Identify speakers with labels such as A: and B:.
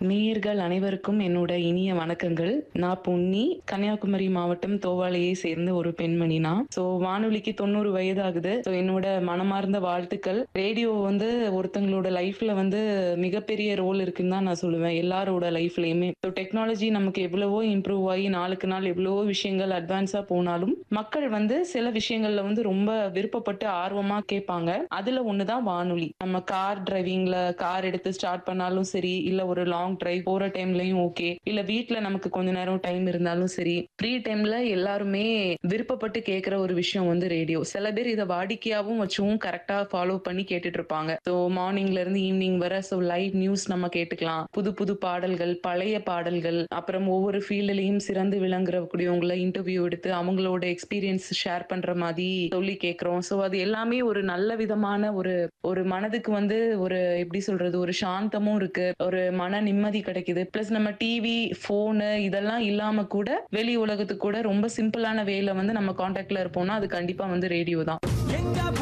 A: நேயர்கள் அனைவருக்கும் என்னோட இனிய வணக்கங்கள் நான் பொன்னி கன்னியாகுமரி மாவட்டம் தோவாளையை சேர்ந்த ஒரு பெண்மணி நான் ஸோ வானொலிக்கு தொண்ணூறு வயது ஆகுது ஸோ என்னோட மனமார்ந்த வாழ்த்துக்கள் ரேடியோ வந்து ஒருத்தங்களோட லைஃப்ல வந்து மிகப்பெரிய ரோல் இருக்குன்னு தான் நான் சொல்லுவேன் எல்லாரோட லைஃப்லயுமே ஸோ டெக்னாலஜி நமக்கு எவ்வளவோ இம்ப்ரூவ் ஆகி நாளுக்கு நாள் எவ்வளவோ விஷயங்கள் அட்வான்ஸா போனாலும் மக்கள் வந்து சில விஷயங்கள்ல வந்து ரொம்ப விருப்பப்பட்டு ஆர்வமா கேட்பாங்க அதுல ஒண்ணுதான் வானொலி நம்ம கார் டிரைவிங்ல கார் எடுத்து ஸ்டார்ட் பண்ணாலும் சரி இல்ல ஒரு லாங் டிரைவ் போற டைம்லயும் ஓகே இல்ல வீட்ல நமக்கு கொஞ்ச நேரம் டைம் இருந்தாலும் சரி ஃப்ரீ டைம்ல எல்லாருமே விருப்பப்பட்டு கேட்கிற ஒரு விஷயம் வந்து ரேடியோ சில பேர் இதை வாடிக்கையாவும் வச்சும் கரெக்டா ஃபாலோ பண்ணி கேட்டுட்டு இருப்பாங்க ஸோ மார்னிங்ல இருந்து ஈவினிங் வர ஸோ லைவ் நியூஸ் நம்ம கேட்டுக்கலாம் புது புது பாடல்கள் பழைய பாடல்கள் அப்புறம் ஒவ்வொரு ஃபீல்ட்லயும் சிறந்து விளங்குறக்கூடியவங்கள இன்டர்வியூ எடுத்து அவங்களோட எக்ஸ்பீரியன்ஸ் ஷேர் பண்ற மாதிரி சொல்லி கேட்கிறோம் ஸோ அது எல்லாமே ஒரு நல்ல விதமான ஒரு ஒரு மனதுக்கு வந்து ஒரு எப்படி சொல்றது ஒரு சாந்தமும் இருக்கு ஒரு மன நிம்மதி கிடைக்குது பிளஸ் நம்ம டிவி போனு இதெல்லாம் இல்லாம கூட வெளி உலகத்துக்கு கூட ரொம்ப சிம்பிளான வேல வந்து நம்ம கான்டாக்ட்ல இருப்போம்னா அது கண்டிப்பா வந்து ரேடியோ தான்